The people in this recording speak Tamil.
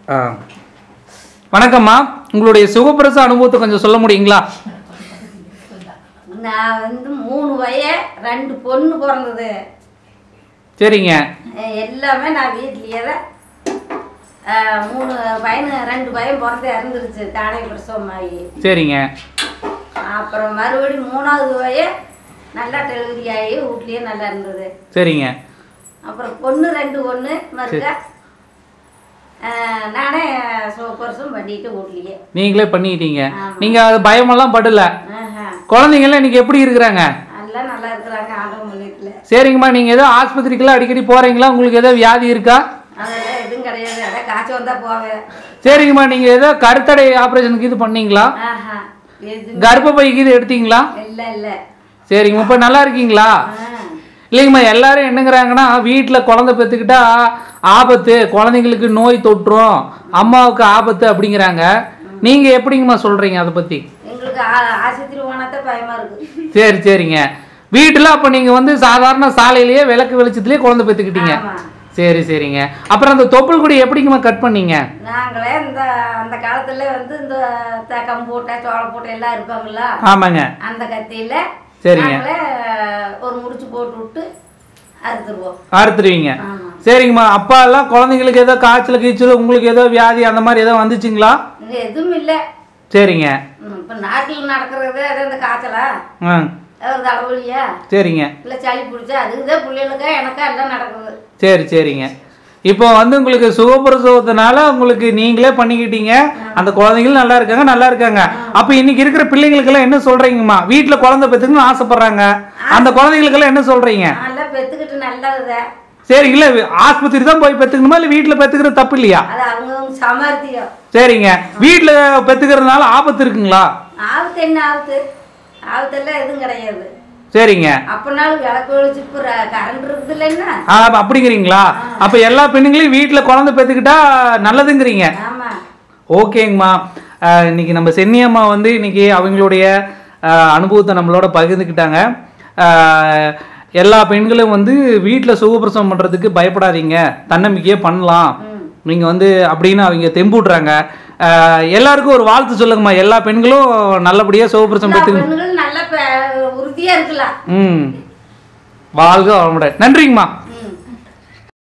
ஆ வணக்கம்மா உங்களுடைய சுகப்பிரச அனுபவத்தை கொஞ்சம் சொல்ல முடியுங்களா நான் வந்து மூணு வய ரெண்டு பொண்ணு பிறந்தது சரிங்க அஹ் எல்லாமே நான் வீட்லேயே தான் அஹ் மூணு பையனு ரெண்டு பையன் பிறந்து இறந்துருச்சு தானே பிரசவமாகி சரிங்க அப்புறம் மறுபடியும் மூணாவது வய நல்லா டெலிவரி ஆகி வீட்லேயே நல்லா இருந்தது சரிங்க அப்புறம் பொண்ணு ரெண்டு ஒன்று மறுக்கா அஹ் நானே வருஷம் பண்ணிட்டு வீட்லேயே நீங்களே பண்ணிக்கிட்டீங்க ஆமா. நீங்க அது பயமெல்லாம் படல ஆஹா. குழந்தைங்களாம் இன்னைக்கு எப்படி இருக்கிறாங்க எல்லாம் நல்லா இருக்கிறாங்க ஆண்டவன் முன்னேற்றில் சரிங்கம்மா நீங்க ஏதோ ஆஸ்பத்திரிக்கெல்லாம் அடிக்கடி போறீங்களா உங்களுக்கு ஏதோ வியாதி இருக்கா அதெல்லாம் எதுவும் கிடையாது அதான் காய்ச்சல் வந்தால் போவேன் சரிங்கம்மா நீங்க ஏதோ கருத்தடை ஆபரேஷனுக்கு இது பண்ணீங்களா ஆஹா எது கர்ப்பப்பைக்கு இது எடுத்தீங்களா இல்லை இல்லை சரிங்கம்மா இப்போ நல்லா இருக்கீங்களா இல்லைங்கம்மா எல்லாரும் என்னங்கிறாங்கன்னா வீட்டில் குழந்தை பெற்றுக்கிட்டா ஆபத்து குழந்தைங்களுக்கு நோய் தொற்றும் அம்மாவுக்கு ஆபத்து அப்படிங்கிறாங்க நீங்கள் எப்படிங்கம்மா சொல்கிறீங்க அதை பற்றி எங்களுக்கு ஆ- ஆஸ்பத்திரி போனாதான் பயமா இருக்கு சரி சரிங்க வீட்டில் அப்போ நீங்கள் வந்து சாதாரண சாலையிலேயே விளக்கு வெளிச்சத்துலேயே குழந்தை பெற்றுக்கிட்டீங்க ஆமா சரி சரிங்க அப்புறம் அந்த தொப்புள் கொடி எப்படிங்கம்மா கட் பண்ணீங்க நாங்களே இந்த அந்த காலத்துல வந்து இந்த த- கம்பூட்டை சோளப்பூட்டை எல்லாம் இருப்பாங்கல்ல ஆமாங்க அந்த கத்தியில சரிங்க. நாங்களே ஒரு முடிச்சு போட்டு விட்டு அறுத்துருவோம் அறுத்துருவீங்க ஆமா சரிங்கம்மா அப்பா எல்லாம் குழந்தைங்களுக்கு ஏதோ காய்ச்சல் கீச்சல் உங்களுக்கு ஏதோ வியாதி அந்த மாதிரி ஏதோ வந்துச்சுங்களா இங்க எதுவும் இல்லை சரிங்க இப்போ நாட்டில் நடக்கிறது அது அந்த காய்ச்சலா ஆ ஒரு தலைவலியா சரிங்க இல்லை சளி பிடிச்சா அதுக்குதான் பிள்ளைகளுக்கா எனக்கா எல்லாம் நடக்குது சரி சரிங்க இப்போ வந்து உங்களுக்கு சுகப்பிரசவத்தினால உங்களுக்கு நீங்களே பண்ணிக்கிட்டீங்க அந்த குழந்தைங்களும் நல்லா இருக்காங்க நல்லா இருக்காங்க அப்போ இன்னைக்கு இருக்கிற பிள்ளைங்களுக்கெல்லாம் என்ன சொல்றீங்கம்மா வீட்டில் குழந்தை பெற்றுக்கணும்னு ஆசைப்படுறாங்க அந்த குழந்தைங்களுக்கெல்லாம் என்ன சொல்றீங்க நல்லா பெற்றுக்கிட்டு நல்லதுதே சரி இல்லை ஆஸ்பத்திரி தான் போய் பெற்றுக்கணுமா இல்லை வீட்டில் பெற்றுக்கிறது தப்பு இல்லையா அது அவங்கவுங்க சமார்த்தியம் சரிங்க வீட்டில் பெற்றுக்கிறதுனால ஆபத்து இருக்குங்களா ஆபத்து என்ன ஆபத்து ஆபத்தெல்லாம் எதுவும் கிடையாது சரிங்க அப்பனாலும் விளக்கு ஒழிச்சு இப்போ கரண்ட் இருக்குது இல்லைன்னா ஆ, அப்ப அப்படிங்கிறீங்களா அப்போ எல்லா பெண்ணுங்களையும் வீட்டில் குழந்தை பெற்றுக்கிட்டா நல்லதுங்கிறீங்க ஆமா ஓகேங்கம்மா அஹ் இன்னைக்கு நம்ம சென்னியம்மா வந்து இன்னைக்கு அவங்களுடைய அஹ், அனுபவத்தை நம்மளோட பகிர்ந்துக்கிட்டாங்க அஹ், எல்லா பெண்களும் வந்து வீட்டில் சுகப்பிரசவம் பண்ணுறதுக்கு பயப்படாதீங்க தன்னம்பிக்கையே பண்ணலாம் நீங்கள் வந்து அப்படின்னு அவங்க தெம்பூட்டுறாங்க அஹ், எல்லாருக்கும் ஒரு வாழ்த்து சொல்லுங்கம்மா எல்லா பெண்களும் நல்லபடியாக சுகப்பிரசவம் எல்லா பெற்றுக்கணும் பெண்களும் நல்ல ப- உறுதியா இருக்கலாம் ம் வாழ்க வளமுடன் நன்றிங்கம்மா